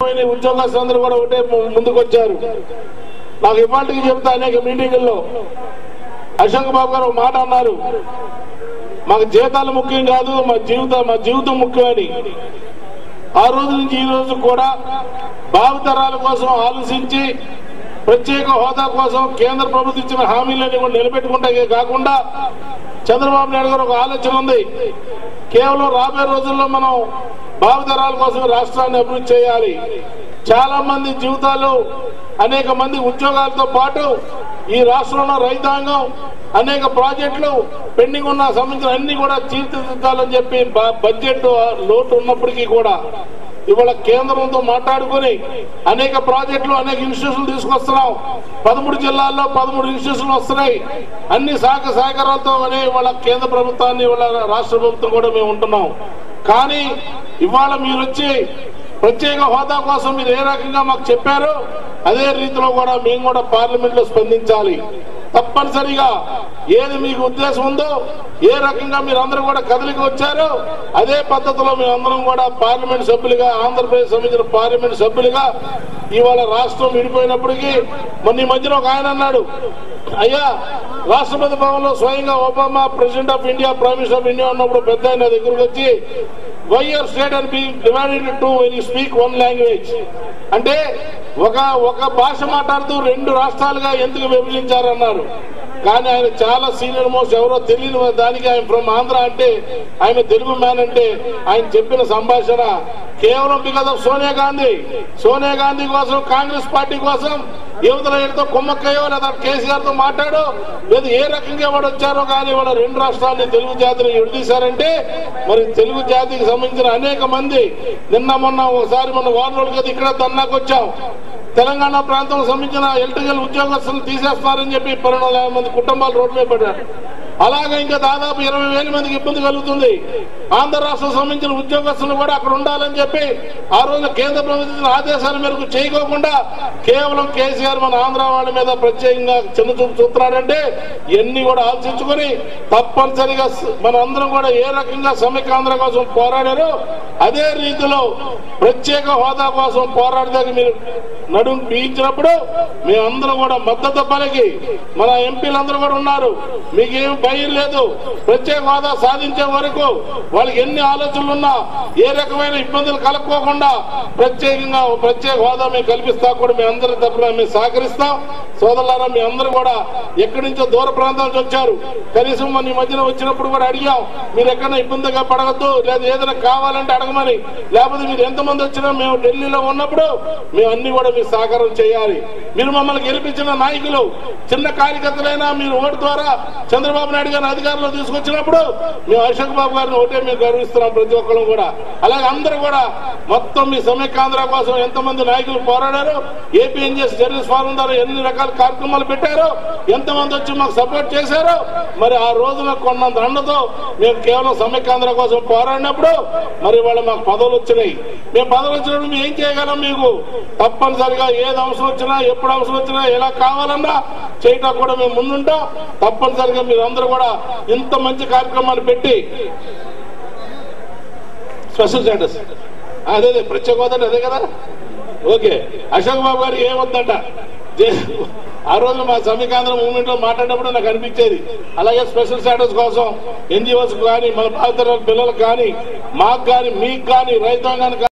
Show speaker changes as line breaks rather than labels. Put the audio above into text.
పోయిన ఉద్యోగస్తులందరూ కూడా ఒకటే ము- ముందుకొచ్చారు నాకు ఇవాళకి చెప్తా అనేక మీటింగుల్లో అశోక్ బాబు గారు ఒక మాట అన్నారు మాకు జీతాలు ముఖ్యం కాదు మా జీవితం మా జీవితం ముఖ్యమని ఆ రోజు నుంచి ఈ రోజు కూడా భావితరాల కోసం ఆలోచించి ప్రత్యేక హోదా కోసం కేంద్ర ప్రభుత్వం ఇచ్చిన హామీలన్నీ కూడా నిలబెట్టుకుంటే కాకుండా చంద్రబాబు నాయుడు గారు ఒక ఆలోచన ఉంది కేవలం రాబోయే రోజుల్లో మనం భావితరాల కోసం రాష్ట్రాన్ని అభివృద్ధి చేయాలి చాలా మంది జీవితాలు అనేక మంది ఉద్యోగాలతో పాటు ఈ రాష్ట్రంలో రైతాంగం అనేక ప్రాజెక్టులు పెండింగ్ ఉన్న సంబంధించిన అన్ని కూడా తీర్చిదిద్దాలని చెప్పి బ- బడ్జెట్ లోటు ఉన్నప్పటికీ కూడా ఇవాళ కేంద్రంతో మాట్లాడుకొని అనేక ప్రాజెక్టులు అనేక ఇన్స్టిట్యూషన్లు తీసుకొస్తున్నాం పదమూడు జిల్లాల్లో పదమూడు ఇన్స్టిట్యూషన్లు వస్తున్నాయి అన్ని శాఖ సహకారాలతో అనే ఇవాళ కేంద్ర ప్రభుత్వాన్ని ఇవాళ రాష్ట్ర ప్రభుత్వం కూడా మేము ఉంటున్నాం కానీ ఇవాళ మీరు వచ్చి ప్రత్యేక హోదా కోసం మీరు ఏ రకంగా మాకు చెప్పారో అదే రీతిలో కూడా మేము కూడా పార్లమెంట్ లో స్పందించాలి తప్పనిసరిగా ఏది మీకు ఉద్దేశం ఉందో ఏ రకంగా మీరు అందరూ కూడా కదలికి వచ్చారో అదే పద్ధతిలో మేమందరం కూడా పార్లమెంట్ సభ్యులుగా ఆంధ్రప్రదేశ్ సంబంధించిన పార్లమెంట్ సభ్యులుగా ఇవాళ రాష్ట్రం విడిపోయినప్పటికీ మొన్న ఈ మధ్యన ఒక ఆయన అన్నాడు అయ్యా రాష్ట్రపతి భవన్లో స్వయంగా Obama president of India prime minister of India ఉన్నప్పుడు పెద్ద ఆయన నా దగ్గరకు వచ్చి why are state and being divided to when you speak one language అంటే ఒక ఒక భాష మాట్లాడుతూ రెండు రాష్ట్రాలుగా ఎందుకు విభజించారన్నారు కానీ ఆయన చాలా సీనియర్ మోస్ట్ ఎవరో తెలియని దానికి ఆయన ఫ్రమ్ ఆంధ్ర అంటే ఆయన తెలుగు మ్యాన్ అంటే ఆయన చెప్పిన సంభాషణ కేవలం బికాస్ ఆఫ్ సోనియా గాంధీ సోనియా గాంధీ కోసం కాంగ్రెస్ పార్టీ కోసం యువతల ఏడుతో కుమ్మక్కయ్యో లేదా కేసీఆర్ తో మాట్లాడో లేదా ఏ రకంగా వాడు వచ్చారో కానీ వాళ్ళ రెండు రాష్ట్రాలని తెలుగు జాతిని విడదీశారంటే మరి తెలుగు జాతికి సంబంధించిన అనేక మంది నిన్న మొన్న ఒకసారి మన వారం రోజుల క్రితం ఇక్కడ దన్నాకు వచ్చాం తెలంగాణ ప్రాంతం సంబంధించిన ఎలక్ట్రికల్ ఉద్యోగస్తులను తీసేస్తున్నారని చెప్పి పన్నెండు వందల యాభై మంది కుటుంబాలు రోడ్డు మీద పడ్డారు అలాగే ఇంకా దాదాపు ఇరవై వేల మందికి ఇబ్బంది కలుగుతుంది ఆంధ్ర రాష్ట్రం సంబంధించిన ఉద్యోగస్తులు కూడా అక్కడ ఉండాలని చెప్పి ఆ రోజు కేంద్ర ప్రభుత్వం ఆదేశాల మేరకు చేయకోకుండా కేవలం కేసీఆర్ మన ఆంధ్ర వాళ్ళ మీద ప్రత్యేకంగా చిన్న చూపు చూస్తున్నాడంటే ఇవన్నీ కూడా ఆలోచించుకొని తప్పనిసరిగా స- మన అందరం కూడా ఏ రకంగా సమైక్యాంధ్ర కోసం పోరాడారో అదే రీతిలో ప్రత్యేక హోదా కోసం పోరాడదానికి మీరు నడుం పీయించినప్పుడు మేమందరం కూడా మద్దతు పలికి మన ఎంపీలందరూ కూడా ఉన్నారు మీకేం భయం లేదు ప్రత్యేక హోదా సాధించే వరకు వాళ్ళకి ఎన్ని ఆలోచనలు ఉన్నా ఏ రకమైన ఇబ్బందులు కలుపుకోకుండా ప్రత్యేకంగా ఓ ప్రత్యేక హోదా మేము కల్పిస్తా కూడా మీ అందరి తరఫున మేము సహకరిస్తాం సోదరులారా మీ అందరూ కూడా ఎక్కడి నుంచో దూర ప్రాంతాల నుంచి వచ్చారు కనీసం మన ఈ మధ్యన వచ్చినప్పుడు కూడా అడిగాం మీరు ఎక్కడైనా ఇబ్బందిగా పడవద్దు లేదా ఏదైనా కావాలంటే అడగమని లేకపోతే మీరు ఎంతమంది వచ్చినా మేము ఢిల్లీలో ఉన్నప్పుడు మేము అన్ని కూడా మీరు సహకారం చేయాలి మీరు మమ్మల్ని గెలిపించిన నాయకులు చిన్న కార్యకర్తలైనా మీరు ఓటు ద్వారా చంద్రబాబు నాయుడు గారిని అధికారంలో తీసుకొచ్చినప్పుడు మేము అశోక్ బాబు గారిని ఓటే మేము గౌరవిస్తున్నాం ప్రతి ఒక్కరు కూడా అలాగే అందరూ కూడా మొత్తం మీ సమైక్యాంధ్ర కోసం ఎంతమంది నాయకులు పోరాడారు ఏపీఎన్జిఎస్ జర్నలిస్ట్ ఫారం ద్వారా ఎన్ని రకాల కార్యక్రమాలు పెట్టారో ఎంతమంది వచ్చి మాకు సపోర్ట్ చేశారో మరి ఆ రోజున కొన్నంత అండతో మేము కేవలం సమైక్యాంధ్ర కోసం పోరాడినప్పుడు మరి వాళ్ళు మాకు పదవులు వచ్చినాయి మేము పదవులు వచ్చినప్పుడు మేము ఏం చేయగలం మీకు తప్పనిసరిగా ఏది అవసరం వచ్చినా ఎప్పుడు అవసరం వచ్చినా ఎలా కావాలన్నా చేయటం కూడా మేము ముందుంటాం తప్పనిసరిగా మీరు అందరూ కూడా ఇంత మంచి కార్యక్రమాలు పెట్టి స్పెషల్ స్టేటస్ అదే అదే ప్రత్యేక హోదా అంటే అదే కదా ఓకే అశోక్ బాబు గారు ఏమొద్దంట జే- ఆ రోజు మా సమీకాంధ్ర మూవ్మెంట్ లో మాట్లాడినప్పుడు నాకు అనిపించేది అలాగే స్పెషల్ స్టేటస్ కోసం ఎన్జిఓస్ కానీ మన భావితరాల పిల్లలకు కానీ మాకు కానీ మీకు కానీ రైతాంగానికి